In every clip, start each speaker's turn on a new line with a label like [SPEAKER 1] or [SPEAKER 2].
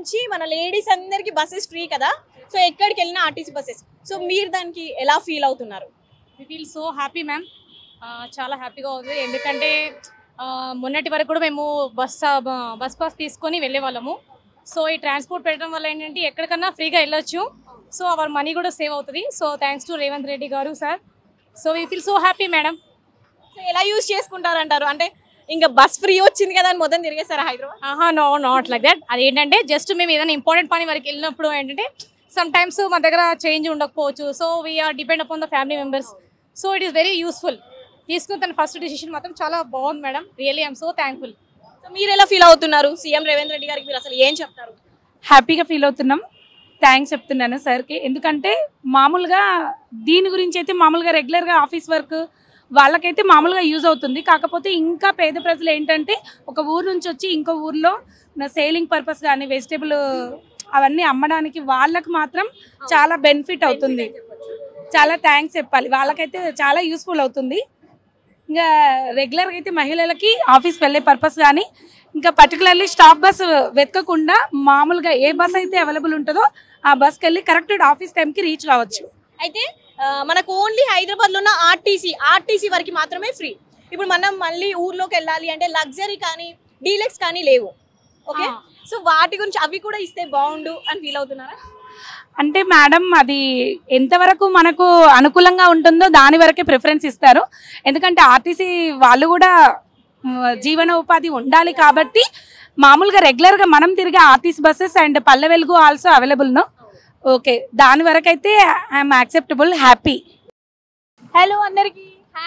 [SPEAKER 1] నుంచి మన లేడీస్ అందరికి బస్సెస్ ఫ్రీ కదా సో ఎక్కడికి వెళ్ళినా ఆర్టీసీ బస్సెస్ సో మీరు దానికి ఎలా ఫీల్ అవుతున్నారు
[SPEAKER 2] we feel so happy ma'am చాలా హ్యాపీగా ఉంది ఎందుకంటే ఆ, మొన్నటి వరకు కూడా మేము బస్ బస్ పాస్ తీసుకొని వెళ్ళే వాళ్ళము సో ఈ ట్రాన్స్పోర్ట్ పెట్టడం వల్ల ఏంటంటే ఎక్కడికన్నా ఫ్రీగా వెళ్ళొచ్చు సో అవర్ మనీ కూడా సేవ్ అవుతుంది so thanks to Revanth Reddy గారు sir so we feel so happy madam
[SPEAKER 1] so ఎలా యూజ్ చేసుకుంటారంటారు అంటే ఇంకా బస్ ఫ్రీ వచ్చింది కదా అని మొత్తం తిరిగేస్తారా హైదరాబాద్
[SPEAKER 2] ఆహా నో నాట్ లైక్ దట్ అది ఏంటంటే జస్ట్ మేము ఏదైనా ఇంపార్టెంట్ పని వరకు వెళ్ళినప్పుడు ఏంటంటే సమ్ టైమ్స్ మా దగ్గర చేంజ్ ఉండకపోవచ్చు so we are depend upon the family members so it is very useful తీసుకున్న తన ఫస్ట్ డిసిషన్ మాత్రం చాలా బాగుంది madam really I'm so thankful
[SPEAKER 1] so మీరు ఎలా ఫీల్ అవుతున్నారు సీఎం రేవంత్ రెడ్డి గారికి మీరు అసలు ఏం చెప్తారు
[SPEAKER 3] హ్యాపీగా ఫీల్ అవుతున్నాం థ్యాంక్స్ చెప్తున్నాను సార్కి ఎందుకంటే మామూలుగా దీని గురించి అయితే మామూలుగా రెగ్యులర్గా ఆఫీస్ వర్క్ వాళ్ళకైతే మామూలుగా యూజ్ అవుతుంది కాకపోతే ఇంకా పేద ప్రజలు ఏంటంటే ఒక ఊరు నుంచి వచ్చి ఇంకో ఊర్లో సేలింగ్ పర్పస్ కానీ వెజిటేబుల్ అవన్నీ అమ్మడానికి వాళ్ళకి మాత్రం చాలా బెనిఫిట్ అవుతుంది చాలా థ్యాంక్స్ చెప్పాలి వాళ్ళకైతే చాలా యూస్ఫుల్ అవుతుంది ఇంకా రెగ్యులర్గా అయితే మహిళలకి ఆఫీస్ వెళ్ళే పర్పస్ కానీ ఇంకా పర్టికులర్లీ స్టాప్ బస్ వెతకకుండా మామూలుగా ఏ బస్ అయితే అవైలబుల్ ఉంటుందో ఆ బస్కి వెళ్ళి కరెక్ట్ ఆఫీస్ టైంకి రీచ్ కావచ్చు
[SPEAKER 1] అయితే ఆ, మనకు ఓన్లీ హైదరాబాద్ లో ఉన్న ఆర్టీసీ ఆర్టీసీ వరకు మాత్రమే ఫ్రీ ఇప్పుడు మనం మళ్ళీ ఊర్లోకి వెళ్ళాలి అంటే లగ్జరీ కానీ డీలక్స్ కానీ లేవు ఓకే
[SPEAKER 2] ఆ.
[SPEAKER 1] సో వాటి గురించి అవి కూడా ఇస్తే బాగుండు అని ఫీల్ అవుతున్నారా
[SPEAKER 3] అంటే మేడం అది ఎంతవరకు మనకు అనుకూలంగా ఉంటుందో దాని వరకే ప్రిఫరెన్స్ ఇస్తారు ఎందుకంటే ఆర్టీసీ వాళ్ళు కూడా మ్, జీవన ఉపాధి ఉండాలి కాబట్టి మామూలుగా రెగ్యులర్గా మనం తిరిగే ఆర్టీసీ బస్సెస్ అండ్ పల్లె వెలుగు ఆల్సో అవైలబుల్ నో ఓకే దాని వరకు అయితే ఐఎమ్ యాక్సెప్టబుల్ హ్యాపీ
[SPEAKER 1] హలో అందరికి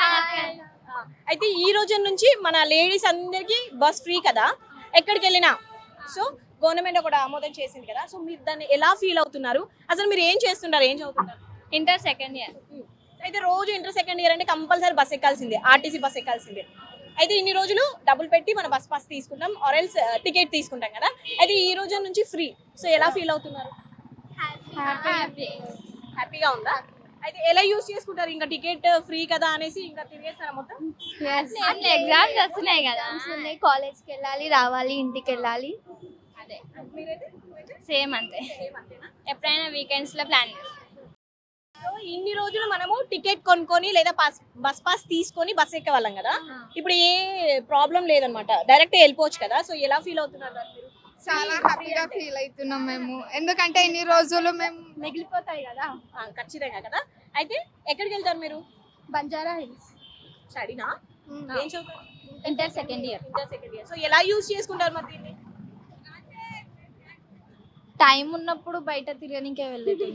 [SPEAKER 1] అయితే ఈ రోజు నుంచి మన లేడీస్ అందరికి బస్ ఫ్రీ కదా ఎక్కడికి వెళ్ళినా సో గవర్నమెంట్ ఒకటి ఆమోదం చేసింది కదా సో మీరు దాన్ని ఎలా ఫీల్ అవుతున్నారు అసలు మీరు ఏం చేస్తుంటారు ఏం చదువుతుంటారు
[SPEAKER 4] ఇంటర్ సెకండ్ ఇయర్
[SPEAKER 1] అయితే రోజు ఇంటర్ సెకండ్ ఇయర్ అంటే కంపల్సరీ బస్ ఎక్కాల్సిందే ఆర్టీసీ బస్ ఎక్కాల్సిందే అయితే ఇన్ని రోజులు డబ్బులు పెట్టి మన బస్ పాస్ తీసుకుంటాం ఆర్ఎల్స్ టికెట్ తీసుకుంటాం కదా అయితే ఈ రోజు నుంచి ఫ్రీ సో ఎలా ఫీల్ అవుతున్నారు
[SPEAKER 4] హ్యాపీ
[SPEAKER 1] హ్యాపీగా ఉందా అయితే ఎలా యూస్ చేసుకుంటారు ఇంకా టికెట్ ఫ్రీ కదా అనేసి ఇంకా తిరిగేస్తారా మొత్తం
[SPEAKER 4] అట్లా ఎగ్జామ్స్ వస్తున్నాయి కదా ఉన్నాయి కాలేజ్కి వెళ్ళాలి రావాలి ఇంటికి వెళ్ళాలి అదే
[SPEAKER 1] మీరైతే నువ్వైతే?
[SPEAKER 4] సేమ్ అంతే
[SPEAKER 1] Same అంతేనా?
[SPEAKER 4] ఎప్పుడైనా వీకెండ్స్ లో ప్లాన్
[SPEAKER 1] సో ఇన్ని రోజులు మనము టికెట్ కొనుక్కొని లేదా బస్ బస్ పాస్ తీసుకొని బస్ ఎక్కేవాళ్ళం కదా ఇప్పుడు ఏ ప్రాబ్లం లేదనమాట డైరెక్ట్ వెళ్ళిపోవచ్చు కదా సో ఎలా ఫీల్ అవుతున్నారు దాన్ని మీరు
[SPEAKER 5] చాలా హ్యాపీగా ఫీల్ అవుతున్నాం మేము ఎందుకంటే ఇన్ని రోజులు మేము
[SPEAKER 4] మిగిలిపోతాయి కదా
[SPEAKER 1] ఆ, ఖచ్చితంగా కదా అయితే ఎక్కడికి వెళ్తారు మీరు
[SPEAKER 4] బంజారా హిల్స్
[SPEAKER 1] స్టడీనా ఏం చదువుతారు
[SPEAKER 4] inter second year
[SPEAKER 1] inter second year so ఎలా యూజ్ చేసుకుంటారు మరి దీన్ని
[SPEAKER 4] టైం ఉన్నప్పుడు బయట తిరగనికే వెళ్ళేది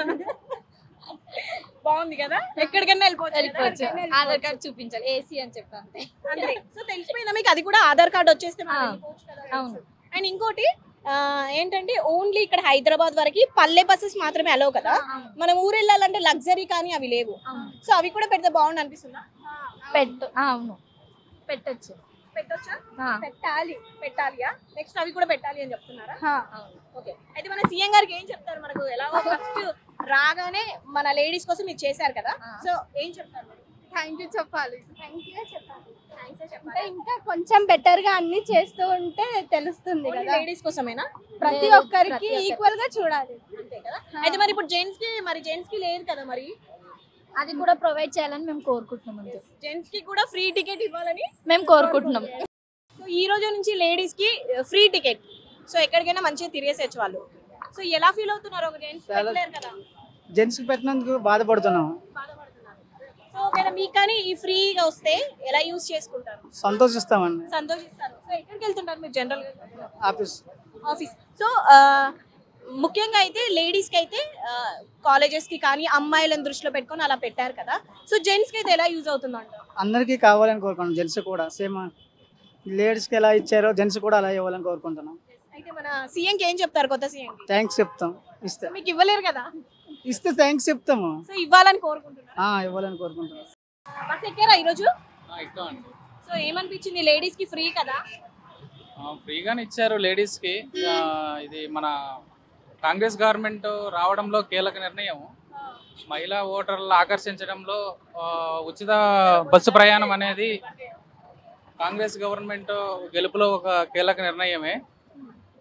[SPEAKER 1] బాగుంది కదా ఎక్కడికైనా వెళ్ళిపోవచ్చు కదా? ఎక్కడికైనా
[SPEAKER 4] ఆధార్
[SPEAKER 1] వెళ్ళిపోవచ్చు.
[SPEAKER 4] కార్డ్ చూపించాలి ఏసీ అని చెప్పి అంతే
[SPEAKER 1] అంతే సో తెలిసిపోయిందా మీకు అది కూడా ఆధార్ కార్డ్ వచ్చేస్తే మనం
[SPEAKER 4] ఆ,
[SPEAKER 1] వెళ్ళిపోవచ్చు కదా
[SPEAKER 4] అవును.
[SPEAKER 1] అండ్ ఇంకోటి ఆ, ఏంటంటే ఓన్లీ ఇక్కడ హైదరాబాద్ వరకు పల్లె బస్సెస్ మాత్రమే అలవ్ కదా మనం ఊరు వెళ్ళాలంటే లగ్జరీ కానీ అవి లేవు సో అవి కూడా పెడితే బాగుండు అనిపిస్తుందా
[SPEAKER 4] పెట్టు అవును పెట్టచ్చు
[SPEAKER 1] పెట్టొచ్చా పెట్టాలి పెట్టాలియా నెక్స్ట్ అవి కూడా పెట్టాలి అని చెప్తున్నారా ఓకే అయితే మన సీఎం గారికి ఏం చెప్తారు మనకు ఎలా ఫస్ట్ రాగానే మన లేడీస్ కోసం ఇది చేశారు కదా
[SPEAKER 4] ఆ.
[SPEAKER 1] సో ఏం చెప్తారు మీరు?
[SPEAKER 5] థ్యాంక్ యూ చెప్పాలి
[SPEAKER 1] Thanks ఏ చెప్పాలి.
[SPEAKER 6] అంటే ఇంకా కొంచెం బెటర్ గా అన్ని చేస్తూ ఉంటే తెలుస్తుంది
[SPEAKER 1] Only
[SPEAKER 6] కదా
[SPEAKER 1] లేడీస్ కోసమేనా
[SPEAKER 6] ప్రతి
[SPEAKER 4] లేదు,
[SPEAKER 6] ఒక్కరికి
[SPEAKER 4] ప్రతి ఒక్కరికి.
[SPEAKER 6] ఈక్వల్ గా చూడాలి
[SPEAKER 1] అంతే కదా అయితే మరి ఇప్పుడు జెంట్స్ కి మరి జెంట్స్ కి లేదు కదా మరి
[SPEAKER 4] అది కూడా ప్రొవైడ్ చేయాలని మేము కోరుకుంటున్నాం అంతే
[SPEAKER 1] జెంట్స్ కి కూడా ఫ్రీ టికెట్ ఇవ్వాలని
[SPEAKER 4] మేము కోరుకుంటున్నాం
[SPEAKER 1] సో ఈ రోజు నుంచి లేడీస్ కి ఫ్రీ టికెట్ సో ఎక్కడికైనా మంచిగా తిరిగేసేచ్చు వాళ్ళు సో ఎలా ఫీల్ అవుతున్నారు ఒక జెంట్స్
[SPEAKER 7] చాలా-
[SPEAKER 1] పెట్టలేరు కదా
[SPEAKER 7] జెంట్స్కి పెట్టినందుకు బాధపడుతున్నాం
[SPEAKER 1] బాధపడుతున్నారు సో ఒకవేళ మీకు కానీ ఈ ఫ్రీగా వస్తే ఎలా యూస్ చేసుకుంటారు
[SPEAKER 7] సంతోషిస్తామండి
[SPEAKER 1] సంతోషిస్తారు సో ఎక్కడికి వెళ్తుంటారు మీరు జనరల్
[SPEAKER 7] ఆఫీస్
[SPEAKER 1] ఆఫీస్ సో ముఖ్యంగా అయితే లేడీస్ కి అయితే కాలేజెస్ కి కానీ అమ్మాయిలను దృష్టిలో పెట్టుకొని అలా పెట్టారు కదా సో జెంట్స్ కి అయితే ఎలా యూజ్ అవుతుంది అంటారు
[SPEAKER 7] అందరికీ కావాలని కోరుకుంటున్నాం జెంట్స్ కూడా సేమ్ లేడీస్కి ఎలా ఇచ్చారో జెంట్స్ కూడా అలా ఇవ్వాలని కోరుకుంటున్నాం
[SPEAKER 1] అయితే మన సీఎం కి ఏం చెప్తారు కొత్త సీఎం కి
[SPEAKER 7] థ్యాంక్స్ చెప్తాం ఇస్తే
[SPEAKER 1] మీకు ఇవ్వలేరు కదా
[SPEAKER 7] ఇస్తే థ్యాంక్స్ చెప్తాము
[SPEAKER 1] సో ఇవ్వాలని కోరుకుంటున్నారు
[SPEAKER 7] ఆ, ఇవ్వాలని కోరుకుంటున్నాం
[SPEAKER 1] బస్ ఎక్కారా ఈరోజు
[SPEAKER 8] ఎక్కువండి
[SPEAKER 1] సో ఏమనిపించింది లేడీస్ కి ఫ్రీ కదా
[SPEAKER 8] ఫ్రీగానే ఇచ్చారు లేడీస్కి ఆ, ఇది మన కాంగ్రెస్ గవర్నమెంట్ రావడంలో కీలక నిర్ణయం మహిళా ఓటర్లను ఆకర్షించడంలో ఆ, ఉచిత బస్సు ప్రయాణం అనేది కాంగ్రెస్ గవర్నమెంట్ గెలుపులో ఒక కీలక నిర్ణయమే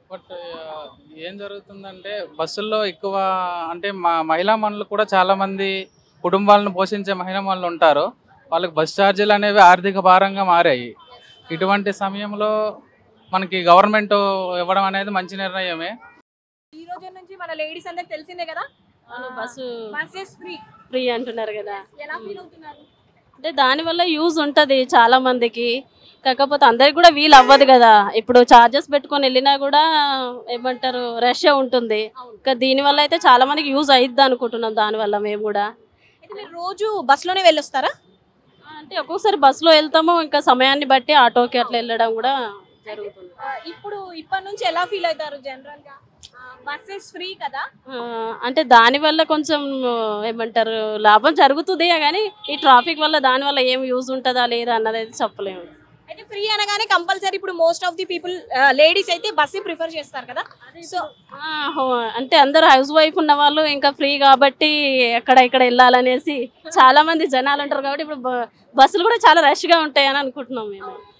[SPEAKER 8] బట్ ఏం జరుగుతుందంటే బస్సుల్లో ఎక్కువ అంటే మా మహిళా మనులు కూడా చాలా మంది కుటుంబాలను పోషించే మహిళా మనులు ఉంటారు వాళ్ళకి బస్ ఛార్జీలు అనేవి ఆర్థిక భారంగా మారాయి ఇటువంటి సమయంలో మనకి గవర్నమెంట్ ఇవ్వడం అనేది మంచి నిర్ణయమే
[SPEAKER 1] ఈ రోజు నుంచి మన లేడీస్ అందరికి తెలిసిందే కదా
[SPEAKER 9] బస్సు
[SPEAKER 1] బస్సెస్ ఫ్రీ
[SPEAKER 9] ఫ్రీ అంటున్నారు కదా
[SPEAKER 1] ఎలా ఫీల్ అవుతున్నారు
[SPEAKER 9] అంటే దానివల్ల యూజ్ ఉంటుంది చాలా మందికి కాకపోతే అందరికి కూడా వీలు అవ్వదు కదా ఇప్పుడు చార్జెస్ పెట్టుకొని వెళ్ళినా కూడా ఏమంటారు రష్ ఉంటుంది ఇంకా దీనివల్ల అయితే చాలా మందికి యూజ్ అయ్యిద్ది అనుకుంటున్నాం దానివల్ల మేము కూడా
[SPEAKER 1] అయితే మీరు రోజు బస్సులోనే వెళ్ళొస్తారా
[SPEAKER 9] అంటే ఒక్కొక్కసారి బస్సులో వెళ్తాము ఇంకా సమయాన్ని బట్టి ఆటోకి అట్లా వెళ్ళడం కూడా జరుగుతుంది
[SPEAKER 1] ఆ, ఇప్పుడు ఇప్పటి నుంచి ఎలా ఫీల్ అవుతారు జనరల్ గా బస్సెస్ ఫ్రీ కదా
[SPEAKER 9] ఆ, అంటే దానివల్ల కొంచెం ఏమంటారు లాభం జరుగుతుంది కానీ ఈ ట్రాఫిక్ వల్ల దానివల్ల ఏం యూజ్ ఉంటుందా లేదా అన్నది అయితే చెప్పలేము
[SPEAKER 1] అయితే ఫ్రీ అనగానే కంపల్సరీ ఇప్పుడు most of the people ladies అయితే బస్సే ప్రిఫర్ చేస్తారు కదా సో
[SPEAKER 9] ఆ, హో- అంటే అందరూ హౌస్ వైఫ్ ఉన్న వాళ్ళు ఇంకా ఫ్రీ కాబట్టి ఎక్కడ ఇక్కడ వెళ్ళాలనేసి చాలా మంది జనాలు ఉంటారు కాబట్టి ఇప్పుడు బ- బస్సులు కూడా చాలా రష్గా ఉంటాయని అనుకుంటున్నాం మేము